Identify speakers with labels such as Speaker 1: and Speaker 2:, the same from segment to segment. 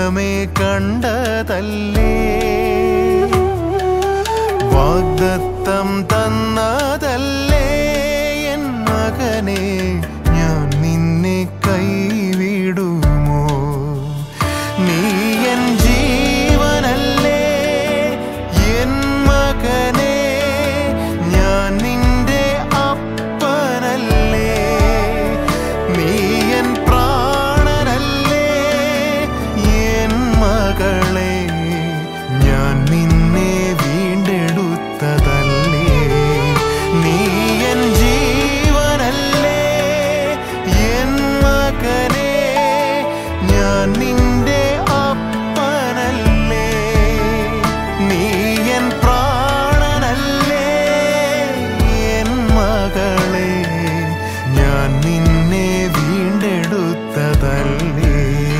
Speaker 1: സ്വപ്നമേ കണ്ടതല്ലേ വാഗ്ദത്തം തന്നതല്ലേ എൻ മകനെ ഞാൻ നിന്നെ കൈവിടുമോ നീ എൻ ജീവനല്ലേ എൻ മകനെ ഞാൻ നിന്റെ അപ്പനല്ലേ നീ എൻ പ്രാണനല്ലേ എൻ മകളെ ഞാൻ നിന്നെ വീണ്ടെടുത്തതല്ലേ നീ എൻ ജീവനല്ലേ എൻ മകനെ ഞാൻ നിന്റെ അപ്പനല്ലേ നീ എൻ പ്രാണനല്ലേ എൻ മകളെ ഞാൻ നിന്നെ വീണ്ടെടുത്തതല്ലേ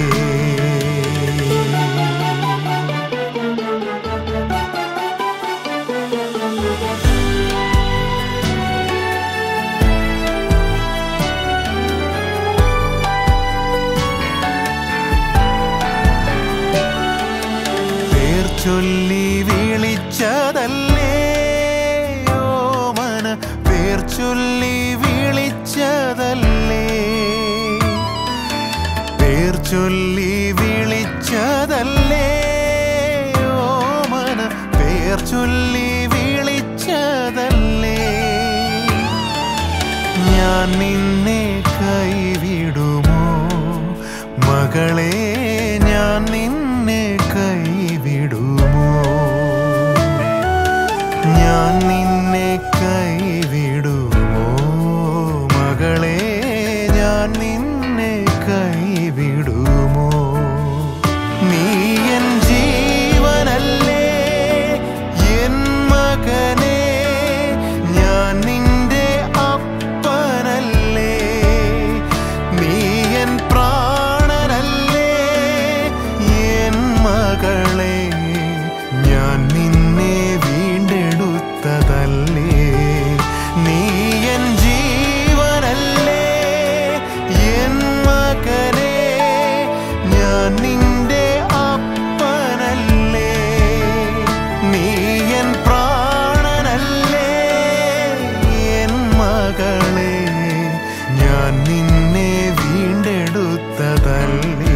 Speaker 1: പേർ ചൊല്ലി വിളിച്ചതല്ലേ ഓമന പേർ ചൊല്ലി വിളിച്ചതല്ലേ പേർ ചൊല്ലി വിളിച്ചതല്ലേ ഓമന പേർ ചൊല്ലി വിളിച്ചതല്ലേ ഞാൻ നിന്നെ കൈവിടുമോ മകളെ ഞാൻ നിന്നെ കൈവിടുമോ ഞാൻ നിന്നെ കൈവിടുമോ മകളെ ഞാൻ നിന്നെ കൈവിടുമോ നീ എൻ ജീവനല്ലേ എൻ മകനെ ഞാൻ നിന്റെ അപ്പനല്ലേ നീ എൻ പ്രാണനല്ലേ എൻ മകളെ ഞാൻ നിന്നെ വീണ്ടെടുത്തതല്ലേ നീ എൻ ജീവനല്ലേ എൻ മകനെ ഞാൻ നിന്റെ അപ്പനല്ലേ നീ എൻ പ്രാണനല്ലേ എൻ മകളെ ഞാൻ നിന്നെ വീണ്ടെടുത്തതല്ലേ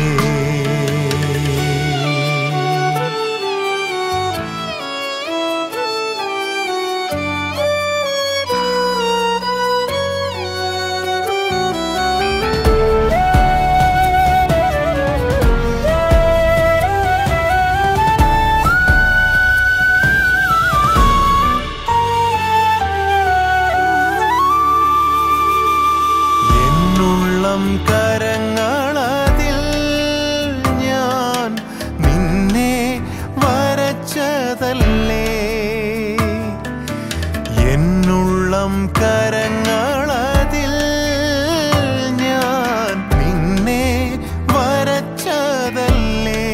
Speaker 1: എന്നുള്ളം കരങ്ങളതിൽ ഞാൻ നിന്നെ വരച്ചതല്ലേ എന്നുള്ളം കരങ്ങളതിൽ ഞാൻ നിന്നെ വരച്ചതല്ലേ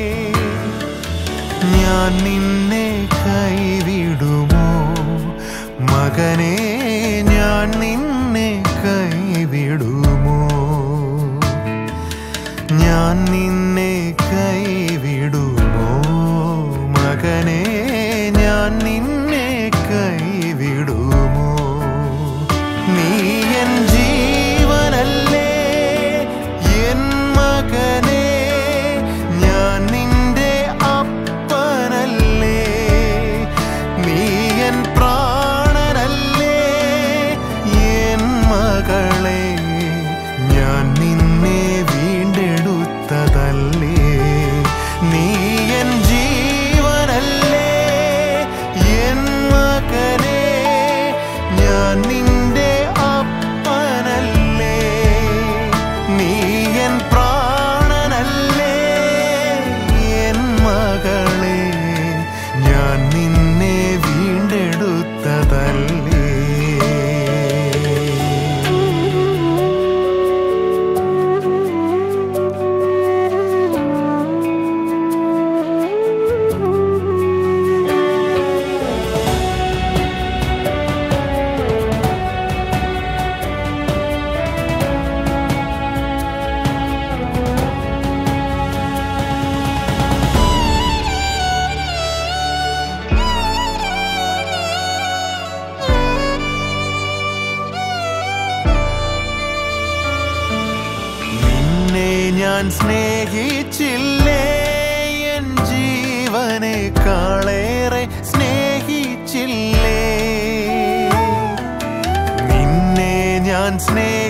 Speaker 1: ഞാൻ നിന്നെ കൈവിടുമോ മകനെ ഞാൻ നിന്നെ കൈവിടുമോ ഞാൻ നിന്നെ കൈവിടുമോ മകനെ ഞാൻ നിന്നെ കൈവിടുമോ നീ എൻ ജീവനല്ലേ എൻ മകനെ ഞാൻ നിന്റെ അപ്പനല്ലേ നീ എൻ പ്രാണനല്ലേ എൻ മകളെ ഞാൻ നിന്നെ വീണ്ടെടുത്തതല്ലേ ഞാൻ സ്നേഹിച്ചില്ലേ എൻ ജീവനേക്കാളേറെ സ്നേഹിച്ചില്ലേ നിന്നെ ഞാൻ സ്നേഹിച്ചില്ലേ